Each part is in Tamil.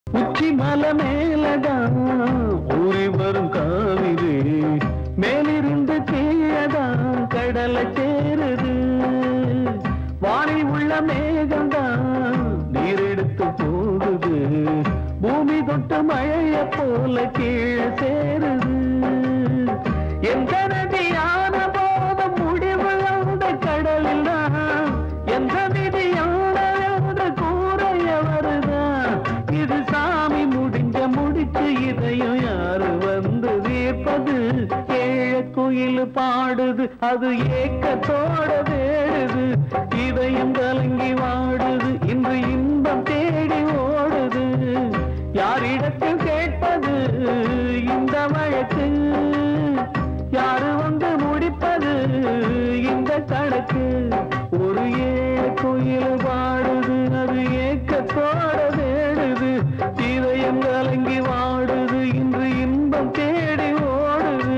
உச்சி மலை மேலதான் ஊறி வரும் காவிரி மேலிருந்து கீழதான் கடலை சேருது வானில் உள்ள மேகம்தான் நீர் எடுத்து போகுது பூமி தொட்டு மழைய போல கீழே சேருது எந்த நதியான போதும் முடிவு அந்த கடலில் தான் எந்த விதியான என்று கூறைய வருதான் இது சாமி முடிஞ்ச முடிச்சு இதையும் யாரு வந்து தீர்ப்பது ஏழ குயில் பாடுது அது ஏக்கத்தோட வேடுது இதயம் கலங்கி வாடுது இன்று இன்பம் தேடி ஓடுது யாரிடத்தில் கேட்பது இந்த வழக்கு யாரு வந்து முடிப்பது இந்த கணக்கு ஒரு ஏழ குயில் பாடுது அது ஏக்கத்தோட வேடுது இதயம் கலங்கி வாடுது இன்று இன்பம் தேடி ஓடுது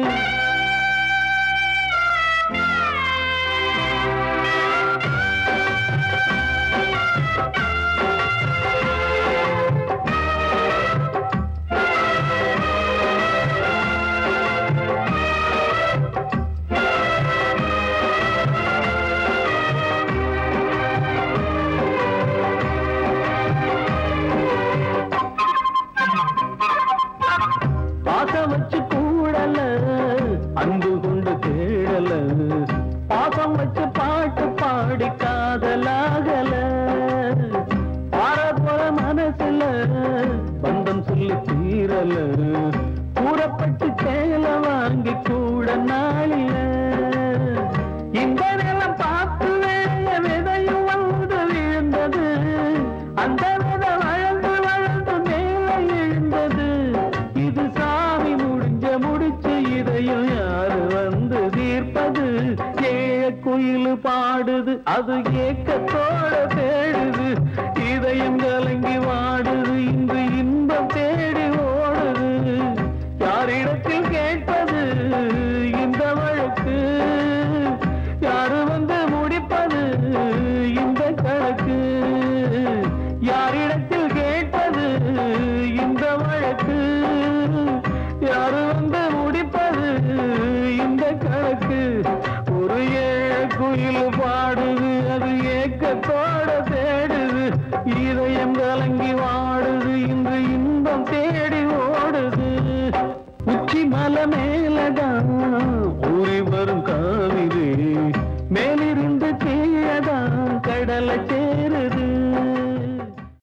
பாசம் வச்சு கூடல அன்பு கொண்டு தேடல பாசம் வச்சு பாட்டு பாடி காதலாகல பார போற மனசுல பந்தம் சொல்லி தீரல கூறப்பட்டு சேல வாங்கி கூட நாளில இந்த நிலம் பார்த்து வேய விதையும் வந்து விழுந்தது அந்த வித வளர்ந்து வளர்ந்து மேலே எழுந்தது இது சாமி முடிஞ்ச முடிச்சு இதையும் யாரு வந்து தீர்ப்பது ஏழ குயில் பாடுது அது ஏக்கத்தோட தேடுது இதயம் கலங்கி வாடுது இன்று இன்பம் தேடி ஓடுது யாரிடத்தில் கேட்பது இந்த வழக்கு யாரு வந்து முடிப்பது இந்த கணக்கு யாரிடத்தில் கேட்பது இந்த வழக்கு யாரு வந்து முடிப்பது இந்த கணக்கு ஒரு ஏழ குயில் பாடுது அது ஏக்கத்தோட தேடுது இதயம் கலங்கி வாடுது இன்று இன்பம் தேடி ஓடுது உச்சி மலை மேலதான் ஊறி வரும் காவிரி மேலிருந்து கீழதான் கடலை